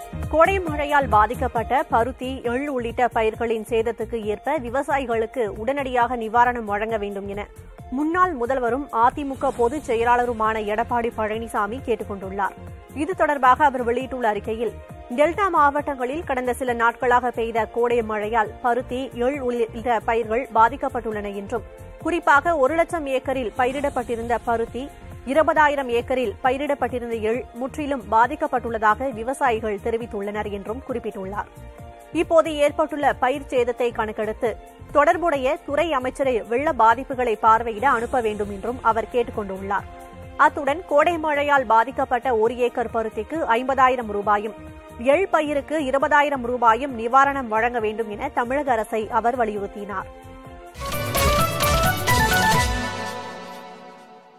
கோடை மழையால் பாதிக்கப்பட்ட பருத்தி எள் உள்ளிட்ட பயிர்களின் சேதத்துக்கு ஏற்ப விவசாயிகளுக்கு உடனடியாக நிவாரணம் வழங்க வேண்டும் என முன்னாள் முதல்வரும் அதிமுக பொதுச் செயலாளருமான எடப்பாடி பழனிசாமி கேட்டுக் கொண்டுள்ளார் இது தொடர்பாக அவர் வெளியிட்டுள்ள அறிக்கையில் டெல்டா மாவட்டங்களில் கடந்த சில நாட்களாக பெய்த கோடை மழையால் பருத்தி எள் உள்ளிட்ட பயிர்கள் பாதிக்கப்பட்டுள்ளன என்றும் குறிப்பாக ஒரு லட்சம் ஏக்கரில் பயிரிடப்பட்டிருந்த பருத்தி இருபதாயிரம் ஏக்கரில் பயிரிடப்பட்டிருந்த எள் முற்றிலும் பாதிக்கப்பட்டுள்ளதாக விவசாயிகள் தெரிவித்துள்ளனர் என்றும் குறிப்பிட்டுள்ளார் இப்போது ஏற்பட்டுள்ள பயிர் சேதத்தை கணக்கெடுத்து தொடர்புடைய துறை அமைச்சரை வெள்ள பாதிப்புகளை பார்வையிட அனுப்ப வேண்டும் என்றும் அவர் கேட்டுக் கொண்டுள்ளார் அத்துடன் கோடை மழையால் பாதிக்கப்பட்ட ஒரு ஏக்கர் பருத்திக்கு ஐம்பதாயிரம் ரூபாயும் எள் பயிருக்கு இருபதாயிரம் ரூபாயும் நிவாரணம் வழங்க வேண்டும் என தமிழக அரசை அவர் வலியுறுத்தினார்